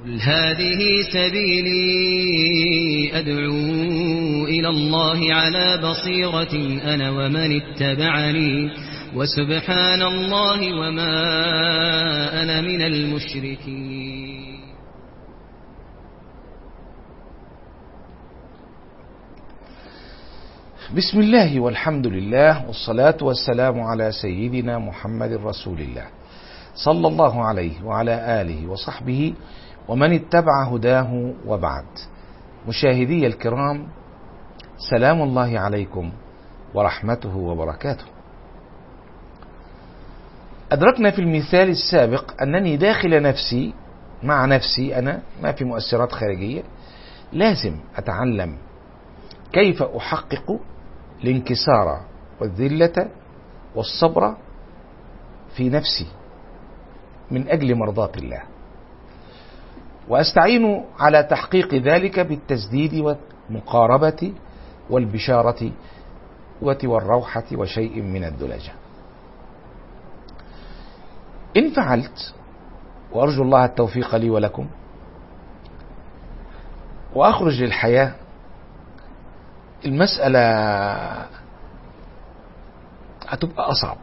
قل هذه سبيلي أدعو إلى الله على بصيرة أنا ومن اتبعني وسبحان الله وما أنا من المشركين بسم الله والحمد لله والصلاة والسلام على سيدنا محمد رسول الله صلى الله عليه وعلى آله وصحبه ومن اتبع هداه وبعد مشاهدي الكرام سلام الله عليكم ورحمته وبركاته أدركنا في المثال السابق أنني داخل نفسي مع نفسي أنا ما في مؤثرات خارجية لازم أتعلم كيف أحقق الانكسار والذلة والصبر في نفسي من أجل مرضاة الله وأستعين على تحقيق ذلك بالتسديد والمقاربة والبشارة والروحة وشيء من الدلجة إن فعلت وأرجو الله التوفيق لي ولكم وأخرج للحياة المسألة هتبقى أصعب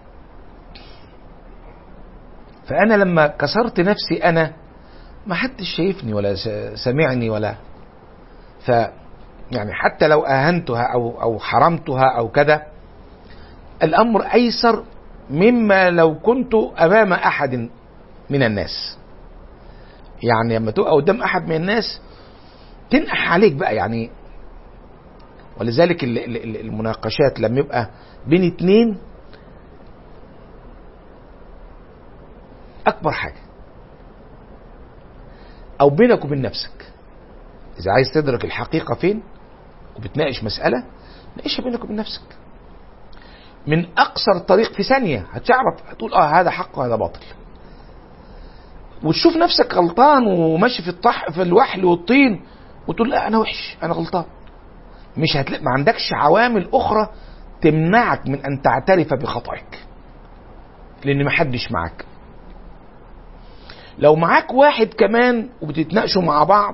فأنا لما كسرت نفسي أنا ما حدش شايفني ولا سمعني ولا ف يعني حتى لو أهنتها أو أو حرمتها أو كذا الأمر أيسر مما لو كنت أمام أحد من الناس يعني لما تبقى قدام أحد من الناس تنقح عليك بقى يعني ولذلك المناقشات لما يبقى بين اتنين أكبر حاجة أو بينك وبين نفسك إذا عايز تدرك الحقيقة فين وبتناقش مسألة ناقشها بينك وبين نفسك من أقصر طريق في ثانية هتعرف هتقول آه هذا حق وهذا باطل وتشوف نفسك غلطان وماشي في الطح في الوحل والطين وتقول لا أنا وحش أنا غلطان مش هتلاقي ما عندكش عوامل أخرى تمنعك من أن تعترف بخطأك لأن ما حدش معاك لو معاك واحد كمان وبتتناقشوا مع بعض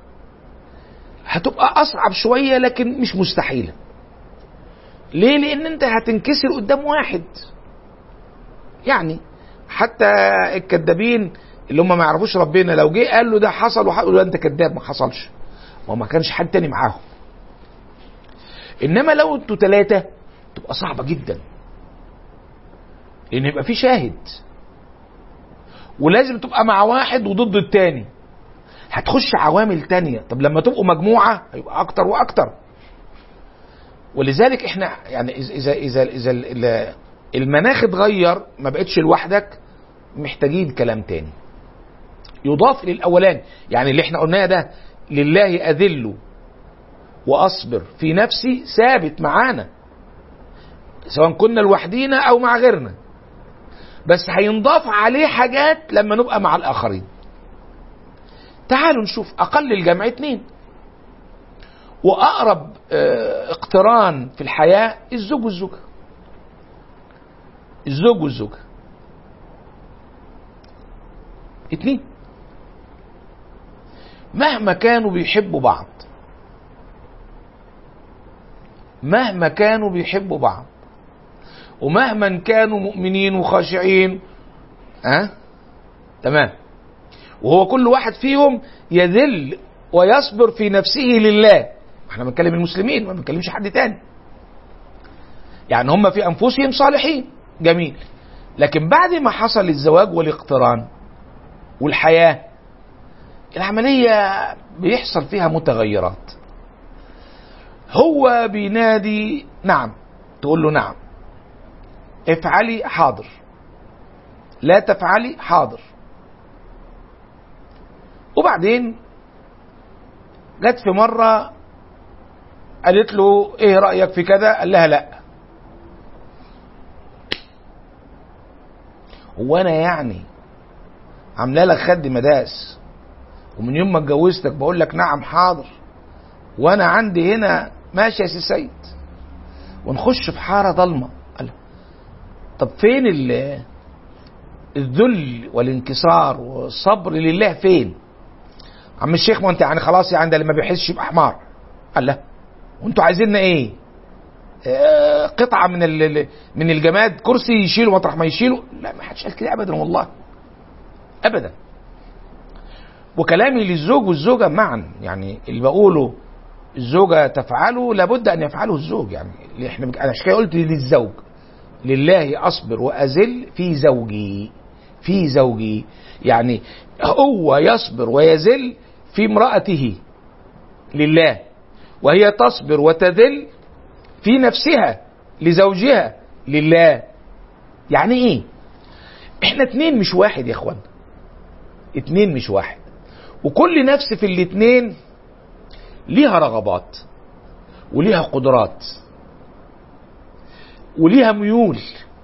هتبقى اصعب شويه لكن مش مستحيله ليه لان انت هتنكسر قدام واحد يعني حتى الكذابين اللي هم ما يعرفوش ربنا لو جه قال له ده حصل وقال له انت كذاب ما حصلش ما ما كانش حد تاني معاهم انما لو انتوا ثلاثه تبقى صعبه جدا لان يبقى في شاهد ولازم تبقى مع واحد وضد التاني هتخش عوامل تانية طب لما تبقوا مجموعة هيبقى أكتر وأكتر ولذلك احنا يعني إذا إذا إذا, إذا المناخ اتغير ما بقتش لوحدك محتاجين كلام تاني يضاف للأولاني يعني اللي احنا قلناه ده لله أذل وأصبر في نفسي ثابت معانا سواء كنا لوحدينا أو مع غيرنا بس هينضاف عليه حاجات لما نبقى مع الآخرين تعالوا نشوف أقل الجمع اتنين وأقرب اه اقتران في الحياة الزوج والزوجة الزوج والزوجة اتنين مهما كانوا بيحبوا بعض مهما كانوا بيحبوا بعض ومهما كانوا مؤمنين وخاشعين ها أه؟ تمام وهو كل واحد فيهم يذل ويصبر في نفسه لله احنا بنتكلم المسلمين ما بنتكلمش حد تاني يعني هم في انفسهم صالحين جميل لكن بعد ما حصل الزواج والاقتران والحياه العمليه بيحصل فيها متغيرات هو بينادي نعم تقول له نعم افعلي حاضر لا تفعلي حاضر وبعدين جت في مرة قالت له ايه رأيك في كذا قال لها لا هو انا يعني عامله لك خد مداس ومن يوم ما اتجوزتك بقول لك نعم حاضر وانا عندي هنا ماشي يا سي سيد ونخش في حاره ضلمه قال طب فين الذل والانكسار والصبر لله فين عم الشيخ ما انت يعني خلاص يعني ده اللي ما بيحسش يبقى حمار قال لا وانتوا عايزيننا ايه آه، قطعه من ال- من الجماد كرسي يشيله مطرح ما يشيله لا ما حدش قال كده ابدا والله ابدا وكلامي للزوج والزوجه معا يعني اللي بقوله الزوجه تفعله لابد ان يفعله الزوج يعني اللي احنا انا عشان كده قلت للزوج لله اصبر واذل في زوجي في زوجي يعني هو يصبر ويذل في امرأته لله وهي تصبر وتذل في نفسها لزوجها لله يعني ايه احنا اتنين مش واحد يا اخوان اتنين مش واحد وكل نفس في الاتنين ليها رغبات وليها قدرات وليها ميول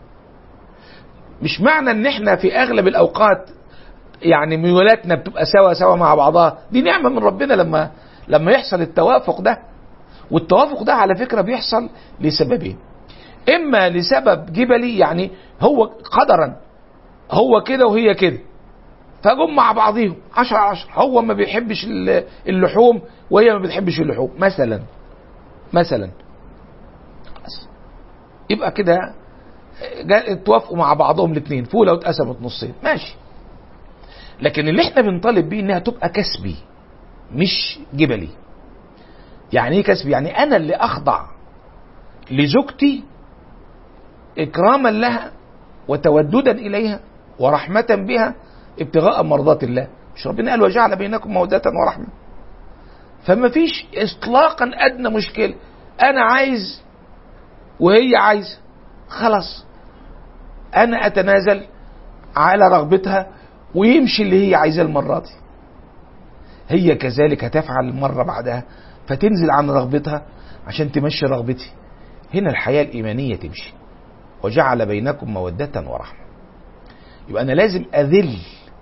مش معنى ان احنا في اغلب الاوقات يعني ميولاتنا بتبقى سوا سوا مع بعضها دي نعمه من ربنا لما لما يحصل التوافق ده والتوافق ده على فكره بيحصل لسببين اما لسبب جبلي يعني هو قدرا هو كده وهي كده فجم مع بعضيهم عشرة على عشرة هو ما بيحبش ال- اللحوم وهي ما بتحبش اللحوم مثلا مثلا بس. يبقى كده جا- اتوافقوا مع بعضهم الاثنين فوله واتقسمت نصين ماشي لكن اللي احنا بنطالب بيه انها تبقى كسبي مش جبلي يعني ايه كسبي يعني انا اللي اخضع لزوجتي اكراما لها وتوددا اليها ورحمه بها ابتغاء مرضات الله مش ربنا قال وجعل بينكم موده ورحمه فما فيش اطلاقا ادنى مشكله انا عايز وهي عايزه خلاص انا اتنازل على رغبتها ويمشي اللي هي عايزاه المره دي هي كذلك هتفعل المره بعدها فتنزل عن رغبتها عشان تمشي رغبتي هنا الحياه الايمانيه تمشي وجعل بينكم موده ورحمه يبقى انا لازم اذل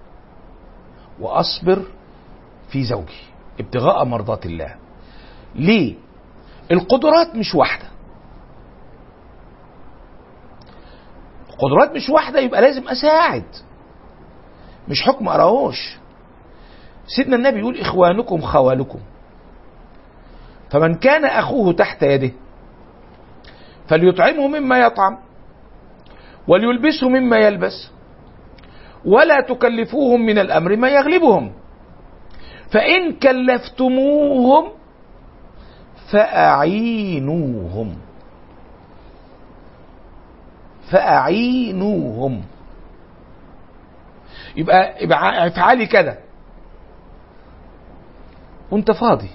واصبر في زوجي ابتغاء مرضات الله ليه القدرات مش واحده القدرات مش واحده يبقى لازم اساعد مش حكم اراهوش سيدنا النبي يقول اخوانكم خوالكم فمن كان اخوه تحت يده فليطعمه مما يطعم وليلبسه مما يلبس ولا تكلفوهم من الامر ما يغلبهم فان كلفتموهم فاعينوهم فاعينوهم يبقى يبقى افعلي كده وانت فاضي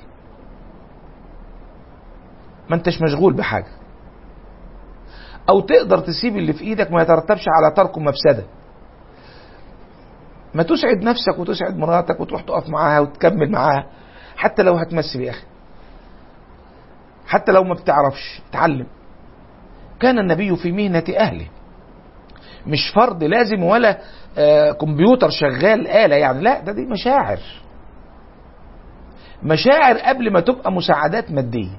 ما انتش مشغول بحاجه او تقدر تسيب اللي في ايدك ما يترتبش على ترك مفسده ما تسعد نفسك وتسعد مراتك وتروح تقف معاها وتكمل معاها حتى لو هتمثل يا اخي حتى لو ما بتعرفش اتعلم كان النبي في مهنة أهله مش فرض لازم ولا آه كمبيوتر شغال آلة يعني لا ده دي مشاعر مشاعر قبل ما تبقى مساعدات مادية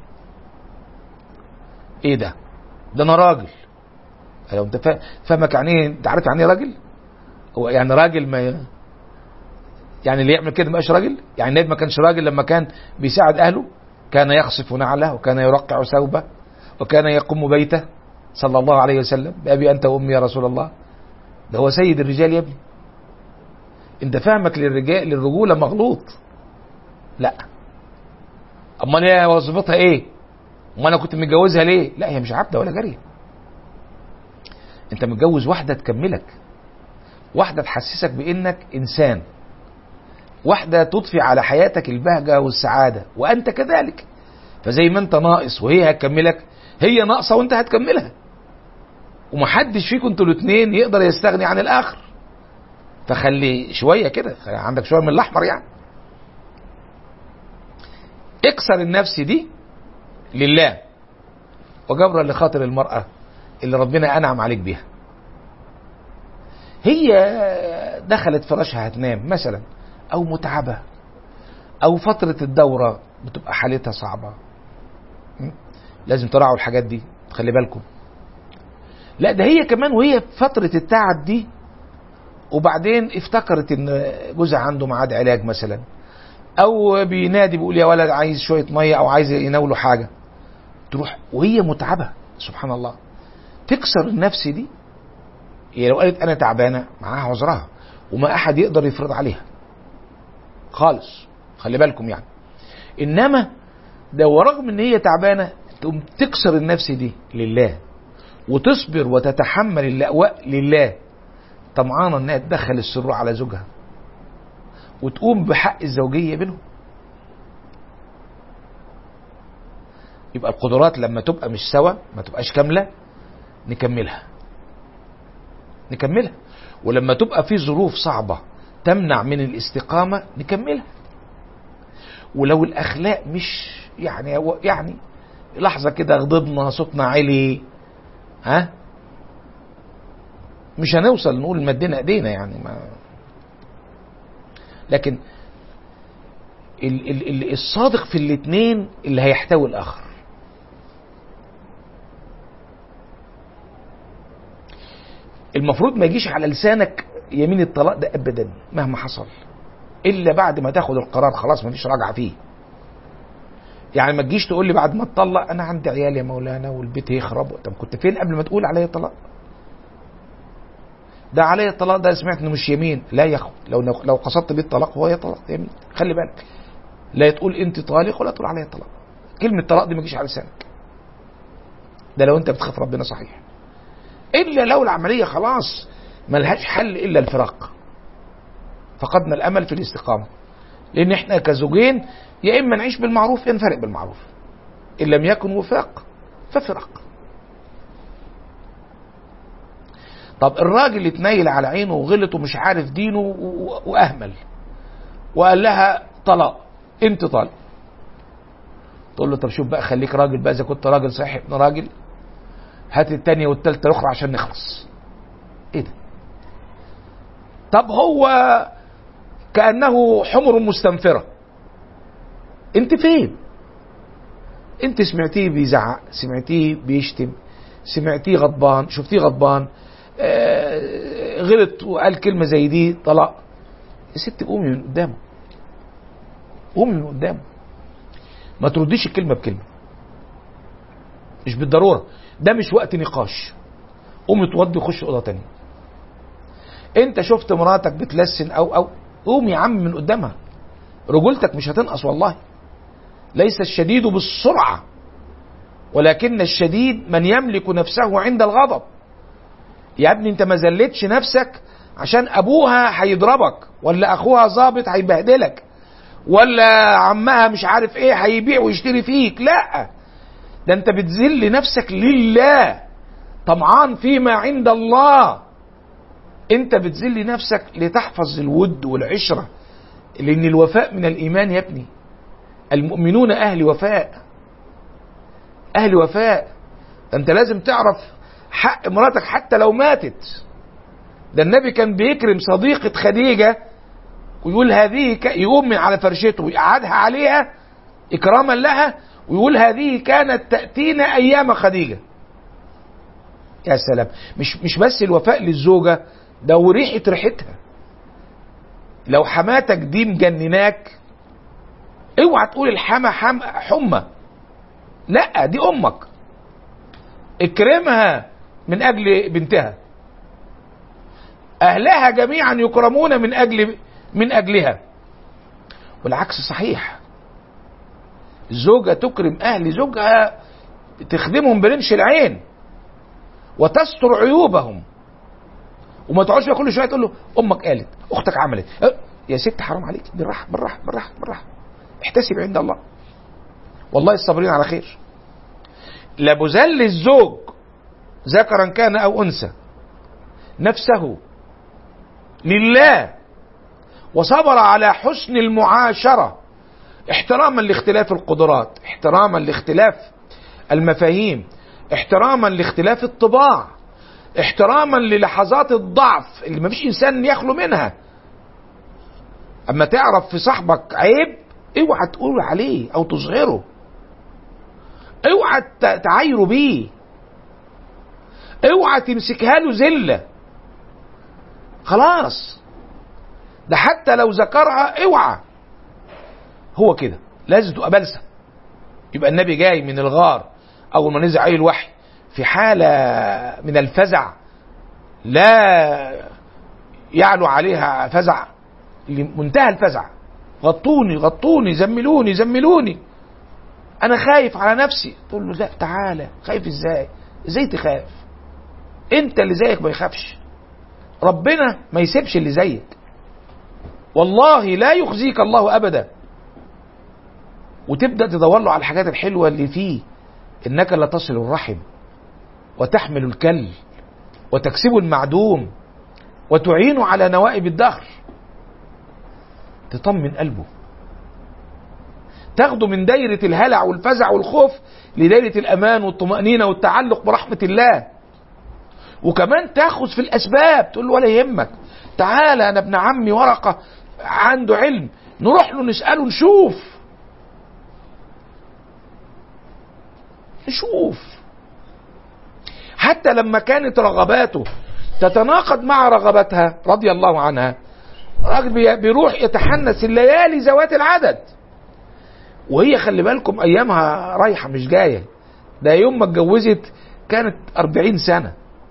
ايه ده ده انا راجل ايوه انت فا- فاهمك يعني ايه انت عارف يعني ايه راجل هو يعني راجل ما ي- يعني اللي يعمل كده ما يبقاش راجل يعني النبي ما كانش راجل لما كان بيساعد اهله كان يخصف نعله وكان يرقع ثوبه وكان يقوم بيته صلى الله عليه وسلم بأبي أنت وأمي يا رسول الله ده هو سيد الرجال يا ابني انت فهمك للرجال للرجولة مغلوط لا امال هي وظيفتها ايه امال انا كنت متجوزها ليه لا هي مش عبده ولا جاريه انت متجوز واحده تكملك واحده تحسسك بانك انسان واحده تضفي على حياتك البهجه والسعاده وانت كذلك فزي ما انت ناقص وهي هتكملك هي ناقصه وانت هتكملها ومحدش فيكم انتوا الاثنين يقدر يستغني عن الاخر فخلي شويه كده خلي عندك شويه من الاحمر يعني اكسر النفس دي لله وجبرا لخاطر المرأة اللي ربنا أنعم عليك بيها هي دخلت فراشها هتنام مثلا أو متعبة أو فترة الدورة بتبقى حالتها صعبة م? لازم تراعوا الحاجات دي خلي بالكم لا ده هي كمان وهي في فترة التعب دي وبعدين افتكرت ان جوزها عنده ميعاد علاج مثلا او بينادي بيقول يا ولد عايز شويه ميه او عايز يناوله حاجه تروح وهي متعبه سبحان الله تكسر النفس دي هي لو قالت انا تعبانه معاها عذرها وما احد يقدر يفرض عليها خالص خلي بالكم يعني انما ده ورغم ان هي تعبانه تقوم تكسر النفس دي لله وتصبر وتتحمل اللأواء لله طمعانه انها تدخل السرور على زوجها وتقوم بحق الزوجيه بينهم يبقى القدرات لما تبقى مش سوا ما تبقاش كامله نكملها نكملها ولما تبقى في ظروف صعبه تمنع من الاستقامه نكملها ولو الاخلاق مش يعني يعني لحظه كده غضبنا صوتنا عالي ها مش هنوصل نقول مدينا ايدينا يعني ما لكن ال ال ال الصادق في الاثنين اللي هيحتوي الاخر المفروض ما يجيش على لسانك يمين الطلاق ده ابدا مهما حصل الا بعد ما تاخد القرار خلاص ما فيش رجعه فيه يعني ما تجيش تقول لي بعد ما تطلق انا عندي عيال يا مولانا والبيت هيخرب طب كنت فين قبل ما تقول عليا طلاق ده عليا الطلاق ده سمعت انه مش يمين لا يا اخو لو لو قصدت بيه الطلاق هو طلاق يمين خلي بالك لا تقول انت طالق ولا تقول عليا طلاق كلمه طلاق دي ما تجيش على لسانك ده لو انت بتخاف ربنا صحيح الا لو العمليه خلاص ملهاش حل الا الفراق فقدنا الامل في الاستقامه لان احنا كزوجين يا اما نعيش بالمعروف يا نفرق بالمعروف ان لم يكن وفاق ففراق طب الراجل اتنيل على عينه وغلط ومش عارف دينه واهمل وقال لها طلاق انت طالق تقول له طب شوف بقى خليك راجل بقى اذا كنت راجل صحيح ابن راجل هات التانية والتالتة الاخرى عشان نخلص ايه ده طب هو كأنه حمر مستنفرة انت فين انت سمعتيه بيزعق سمعتيه بيشتم سمعتيه غضبان شفتيه غضبان آه غلط وقال كلمة زي دي طلاق يا ست قومي من قدامه قومي من قدامه ما ترديش الكلمة بكلمة مش بالضرورة ده مش وقت نقاش قومي توضي وخش أوضة تانية انت شفت مراتك بتلسن او او قوم يا عم من قدامها رجولتك مش هتنقص والله ليس الشديد بالسرعة ولكن الشديد من يملك نفسه عند الغضب يا ابني انت ما زلتش نفسك عشان ابوها هيضربك ولا اخوها ظابط هيبهدلك ولا عمها مش عارف ايه هيبيع ويشتري فيك لا ده انت بتذل نفسك لله طمعان فيما عند الله انت بتذل نفسك لتحفظ الود والعشرة لان الوفاء من الايمان يا ابني المؤمنون اهل وفاء اهل وفاء انت لازم تعرف حق مراتك حتى لو ماتت ده النبي كان بيكرم صديقة خديجة ويقول هذه ك... يقوم من على فرشته ويقعدها عليها إكراما لها ويقول هذه كانت تأتينا أيام خديجة يا سلام مش مش بس الوفاء للزوجة ده وريحة ريحتها لو حماتك دي مجنناك اوعى تقول الحما حم حمى لا دي امك اكرمها من اجل بنتها اهلها جميعا يكرمون من اجل من اجلها والعكس صحيح الزوجه تكرم اهل زوجها تخدمهم برمش العين وتستر عيوبهم وما تقعدش كل شويه تقول له امك قالت اختك عملت يا ست حرام عليك بالراحه بالراحه بالراحه بالراحه احتسب عند الله والله الصابرين على خير لبذل الزوج ذكرا كان او انثى نفسه لله وصبر على حسن المعاشره احتراما لاختلاف القدرات احتراما لاختلاف المفاهيم احتراما لاختلاف الطباع احتراما للحظات الضعف اللي مفيش انسان يخلو منها اما تعرف في صاحبك عيب اوعى تقول عليه او تصغره اوعى تعايره بيه اوعى تمسكها له زله خلاص ده حتى لو ذكرها اوعى هو كده لازم تبقى بلسة يبقى النبي جاي من الغار اول ما نزل عليه الوحي في حالة من الفزع لا يعلو عليها فزع لمنتهى الفزع غطوني غطوني زملوني زملوني انا خايف على نفسي تقول له لا تعالى خايف ازاي ازاي تخاف انت اللي زيك ما يخافش ربنا ما يسيبش اللي زيك والله لا يخزيك الله ابدا وتبدا تدور له على الحاجات الحلوه اللي فيه انك لا تصل الرحم وتحمل الكل وتكسب المعدوم وتعين على نوائب الدهر تطمن قلبه تاخده من دايرة الهلع والفزع والخوف لدايرة الأمان والطمأنينة والتعلق برحمة الله وكمان تاخذ في الأسباب تقول له ولا يهمك تعالى أنا ابن عمي ورقة عنده علم نروح له نسأله نشوف نشوف حتى لما كانت رغباته تتناقض مع رغبتها رضي الله عنها راجل بي- بيروح يتحنس الليالي ذوات العدد وهي خلي بالكم ايامها رايحه مش جايه ده يوم ما اتجوزت كانت 40 سنه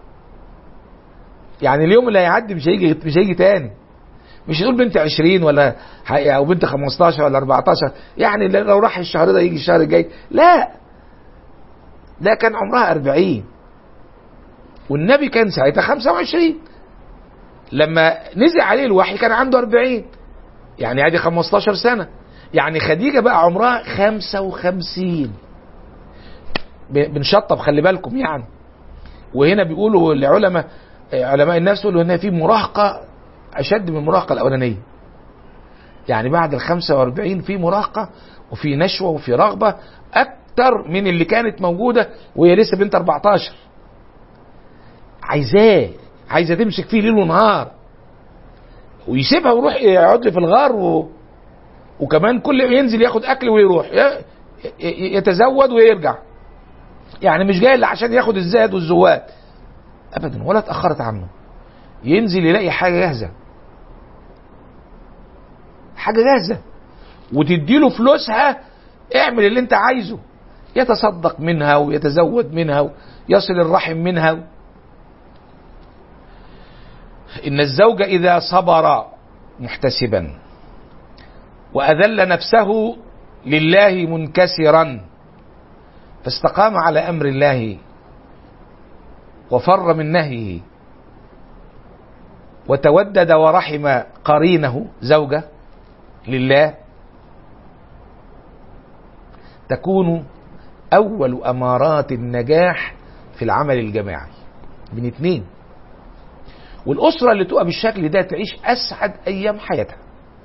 يعني اليوم اللي هيعدي مش هيجي مش هيجي تاني مش نقول بنت 20 ولا ح- او بنت 15 ولا 14 يعني لو راح الشهر ده يجي الشهر الجاي لا ده كان عمرها 40 والنبي كان ساعتها 25 لما نزل عليه الوحي كان عنده 40 يعني ادي 15 سنه يعني خديجه بقى عمرها 55 ب- بنشطب خلي بالكم يعني وهنا بيقولوا العلماء علماء النفس يقولوا هنا في مراهقه اشد من المراهقه الاولانيه يعني بعد ال 45 في مراهقه وفي نشوه وفي رغبه اكتر من اللي كانت موجوده وهي لسه بنت 14 عايزاه عايزه تمسك فيه ليل ونهار ويسيبها ويروح يقعد لي في الغار و... وكمان كل يوم ينزل ياخد اكل ويروح ي- ي- يتزود ويرجع يعني مش جاي الا عشان ياخد الزاد والزواد ابدا ولا اتاخرت عنه ينزل يلاقي حاجه جاهزه حاجه جاهزه وتديله فلوسها اعمل اللي انت عايزه يتصدق منها ويتزود منها ويصل الرحم منها إن الزوج إذا صبر محتسبا وأذل نفسه لله منكسرا فاستقام على أمر الله وفر من نهيه وتودد ورحم قرينه زوجه لله تكون أول أمارات النجاح في العمل الجماعي من اتنين والأسرة اللي تبقى بالشكل ده تعيش أسعد أيام حياتها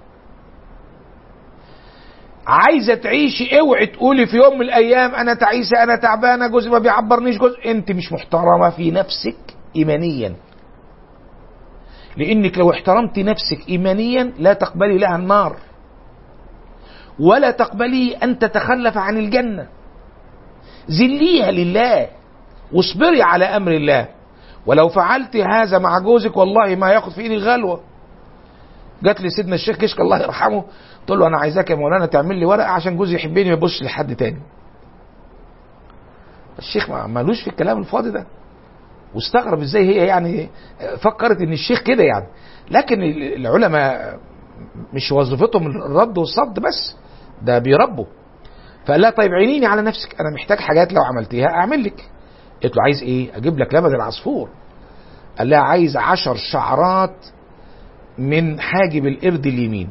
عايزة تعيشي اوعي تقولي في يوم من الأيام أنا تعيسة أنا تعبانة جوزي ما بيعبرنيش جوزي أنت مش محترمة في نفسك إيمانيا لأنك لو احترمت نفسك إيمانيا لا تقبلي لها النار ولا تقبلي أن تتخلف عن الجنة ذليها لله واصبري على أمر الله ولو فعلت هذا مع جوزك والله ما ياخد في ايدي غلوه جات لي سيدنا الشيخ كشك الله يرحمه قلت له انا عايزاك يا مولانا تعمل لي ورقه عشان جوزي يحبني ما يبصش لحد تاني الشيخ ما مالوش في الكلام الفاضي ده واستغرب ازاي هي يعني فكرت ان الشيخ كده يعني لكن العلماء مش وظيفتهم الرد والصد بس ده بيربوا فقال لها طيب عينيني على نفسك انا محتاج حاجات لو عملتيها اعمل لك قلت له عايز ايه اجيب لك لبن العصفور قال لها عايز عشر شعرات من حاجب القرد اليمين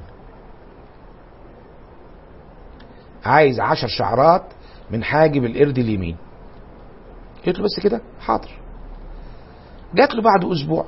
عايز عشر شعرات من حاجب القرد اليمين قلت له بس كده حاضر جات له بعد اسبوع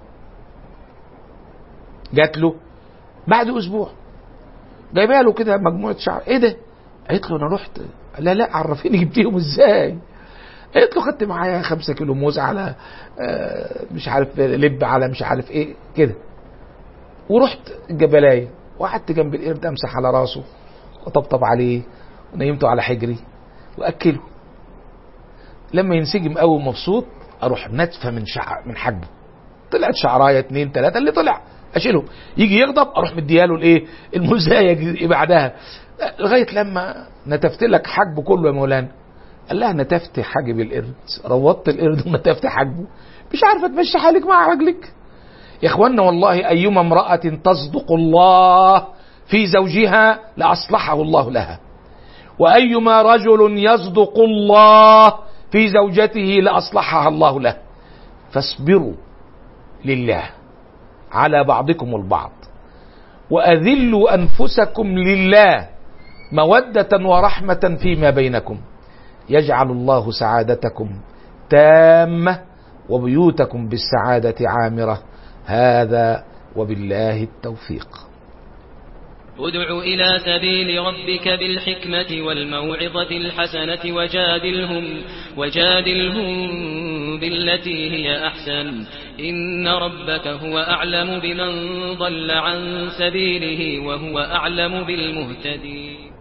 جات له بعد اسبوع جايبها له كده مجموعه شعر ايه ده قالت له انا رحت لا لا عرفيني جبتيهم ازاي قلت له خدت معايا خمسة كيلو موز على آه، مش عارف لب على مش عارف ايه كده ورحت الجبلايه وقعدت جنب القرد امسح على راسه وطبطب عليه ونيمته على حجري واكله لما ينسجم قوي مبسوط اروح نتفه من شعر من حجبه طلعت شعرايه اتنين تلاته اللي طلع اشيلهم يجي يغضب اروح مدياله الايه المزايا بعدها لغايه لما نتفت لك حجبه كله يا مولانا قال لها نتفت حاجب القرد روضت القرد ونتفت حاجبه مش عارفه تمشي حالك مع رجلك يا اخوانا والله ايما امراه تصدق الله في زوجها لاصلحه الله لها وايما رجل يصدق الله في زوجته لاصلحها الله له فاصبروا لله على بعضكم البعض واذلوا انفسكم لله موده ورحمه فيما بينكم يجعل الله سعادتكم تامه وبيوتكم بالسعاده عامره هذا وبالله التوفيق ادع إلى سبيل ربك بالحكمة والموعظة الحسنة وجادلهم وجادلهم بالتي هي أحسن إن ربك هو أعلم بمن ضل عن سبيله وهو أعلم بالمهتدين